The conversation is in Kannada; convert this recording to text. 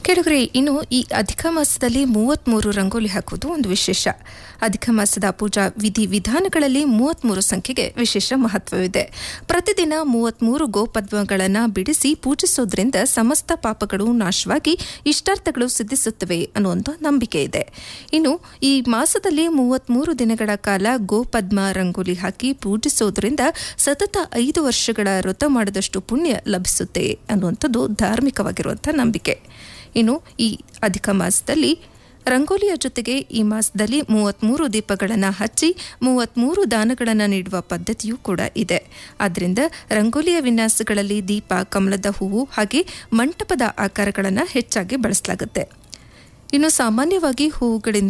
ಕೆಳಗರೆ ಇನ್ನು ಈ ಅಧಿಕ ಮಾಸದಲ್ಲಿ ಮೂವತ್ಮೂರು ರಂಗೋಲಿ ಹಾಕುವುದು ಒಂದು ವಿಶೇಷ ಅಧಿಕ ಮಾಸದ ಪೂಜಾ ವಿಧಿ ವಿಧಾನಗಳಲ್ಲಿ ಮೂವತ್ಮೂರು ಸಂಖ್ಯೆಗೆ ವಿಶೇಷ ಮಹತ್ವವಿದೆ ಪ್ರತಿದಿನ ಮೂವತ್ಮೂರು ಗೋಪದ್ಮಗಳನ್ನು ಬಿಡಿಸಿ ಪೂಜಿಸೋದ್ರಿಂದ ಸಮಸ್ತ ಪಾಪಗಳು ನಾಶವಾಗಿ ಇಷ್ಟಾರ್ಥಗಳು ಸಿದ್ಧಿಸುತ್ತವೆ ಅನ್ನುವಂಥ ನಂಬಿಕೆ ಇದೆ ಇನ್ನು ಈ ಮಾಸದಲ್ಲಿ ಮೂವತ್ಮೂರು ದಿನಗಳ ಕಾಲ ಗೋಪದ್ಮ ರಂಗೋಲಿ ಹಾಕಿ ಪೂಜಿಸೋದ್ರಿಂದ ಸತತ ಐದು ವರ್ಷಗಳ ವ್ರತ ಮಾಡಿದಷ್ಟು ಪುಣ್ಯ ಲಭಿಸುತ್ತೆ ಅನ್ನುವಂಥದ್ದು ಧಾರ್ಮಿಕವಾಗಿರುವಂಥ ನಂಬಿಕೆ ಇನ್ನು ಈ ಅಧಿಕ ಮಾಸದಲ್ಲಿ ರಂಗೋಲಿಯ ಜೊತೆಗೆ ಈ ಮಾಸದಲ್ಲಿ ಮೂವತ್ಮೂರು ದೀಪಗಳನ್ನು ಹಚ್ಚಿ ಮೂವತ್ಮೂರು ದಾನಗಳನ್ನು ನೀಡುವ ಪದ್ಧತಿಯೂ ಕೂಡ ಇದೆ ಆದ್ದರಿಂದ ರಂಗೋಲಿಯ ವಿನ್ಯಾಸಗಳಲ್ಲಿ ದೀಪ ಕಮಲದ ಹೂವು ಹಾಗೆ ಮಂಟಪದ ಆಕಾರಗಳನ್ನು ಹೆಚ್ಚಾಗಿ ಬಳಸಲಾಗುತ್ತೆ ಇನ್ನು ಸಾಮಾನ್ಯವಾಗಿ ಹೂವುಗಳಿಂದ